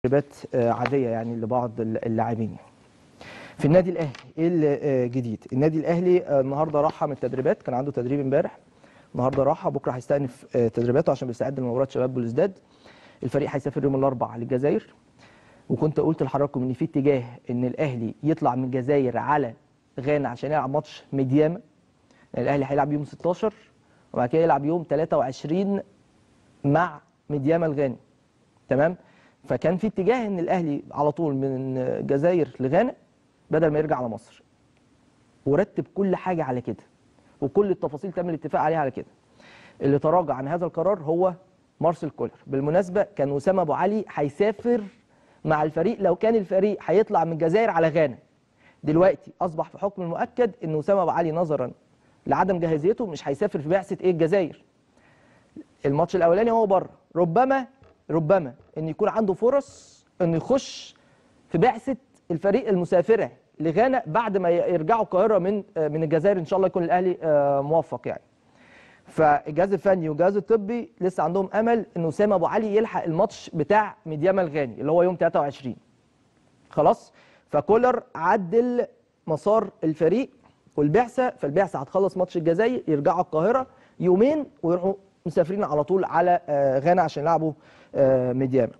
تدريبات آه، عاديه يعني لبعض اللاعبين في النادي الاهلي ايه الجديد النادي الاهلي آه، النهارده راحه من التدريبات كان عنده تدريب امبارح النهارده راحه بكره هيستأنف آه، تدريباته عشان بيستعد لمباراه شباب بلوزداد الفريق هيسافر يوم الاربعاء للجزائر وكنت قلت لحضراتكم ان في اتجاه ان الاهلي يطلع من الجزائر على غانا عشان يلعب ماتش ميدياما يعني الاهلي هيلعب يوم 16 وبعد كده يلعب يوم 23 مع ميدياما الغاني تمام فكان في اتجاه ان الاهلي على طول من الجزائر لغانا بدل ما يرجع على مصر ورتب كل حاجه على كده وكل التفاصيل تم الاتفاق عليها على كده اللي تراجع عن هذا القرار هو مارسيل كولر بالمناسبه كان اسامه ابو علي هيسافر مع الفريق لو كان الفريق هيطلع من الجزائر على غانا دلوقتي اصبح في حكم المؤكد ان اسامه ابو علي نظرا لعدم جاهزيته مش هيسافر في بعثه ايه الجزائر الماتش الاولاني هو بره ربما ربما ان يكون عنده فرص انه يخش في بعثه الفريق المسافره لغانا بعد ما يرجعوا القاهره من من الجزائر ان شاء الله يكون الاهلي آه، موفق يعني فالجهاز الفني والجهاز الطبي لسه عندهم امل ان اسامه ابو علي يلحق الماتش بتاع ميدياما الغاني اللي هو يوم 23 خلاص فكولر عدل مسار الفريق والبعثه فالبعثه هتخلص ماتش الجزائر يرجعوا القاهره يومين ويروحوا مسافرين على طول على آه، غانا عشان يلعبوا آه، ميدياما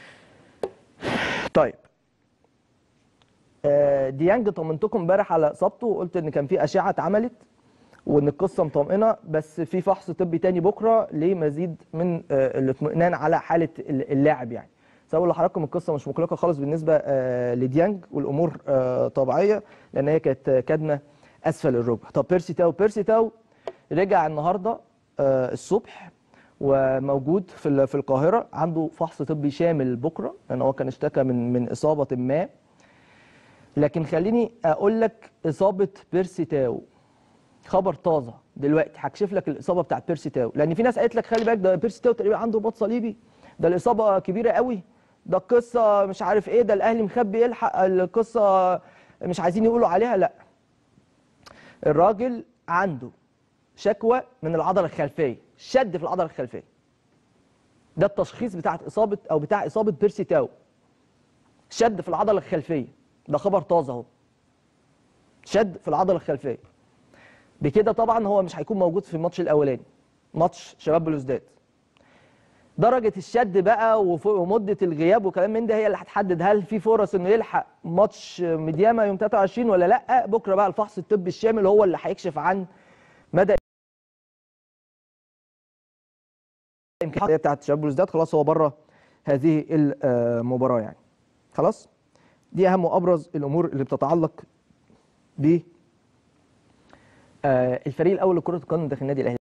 طيب آه، ديانج طمنتكم امبارح على اصابته وقلت ان كان في اشعه اتعملت وان القصه مطمئنه بس في فحص طبي تاني بكره لمزيد من آه، الاطمئنان على حاله اللاعب يعني بس اقول لحضراتكم القصه مش مقلقه خالص بالنسبه آه، لديانج والامور آه، طبيعيه لان هي كانت كدمه اسفل الركبه طب بيرسي تاو بيرسي تاو رجع النهارده آه، الصبح وموجود في ال- في القاهره عنده فحص طبي شامل بكره لان هو كان اشتكى من من اصابه ما لكن خليني اقول لك اصابه بيرسي تاو خبر طازه دلوقتي هكشف لك الاصابه بتاعت بيرسي تاو لان في ناس قالت لك خلي بالك ده بيرسي تاو تقريبا عنده رباط صليبي ده الاصابه كبيره قوي ده القصه مش عارف ايه ده الاهلي مخبي يلحق القصه مش عايزين يقولوا عليها لا الراجل عنده شكوى من العضله الخلفيه شد في العضله الخلفيه ده التشخيص بتاعت اصابه او بتاع اصابه بيرسي تاو شد في العضله الخلفيه ده خبر طازه اهو شد في العضله الخلفيه بكده طبعا هو مش هيكون موجود في الماتش الاولاني ماتش شباب بلوزداد درجه الشد بقى وف- ومده الغياب وكلام من ده هي اللي هتحدد هل في فرص انه يلحق ماتش ميدياما يوم 23 ولا لا بكره بقى الفحص الطبي الشامل هو اللي هيكشف عن مدى الامكانيه بتاعت شباب بلوزداد خلاص هو بره هذه المباراه يعني خلاص دي اهم وابرز الامور اللي بتتعلق ب آه، الفريق الاول لكره القدم داخل النادي الاهلي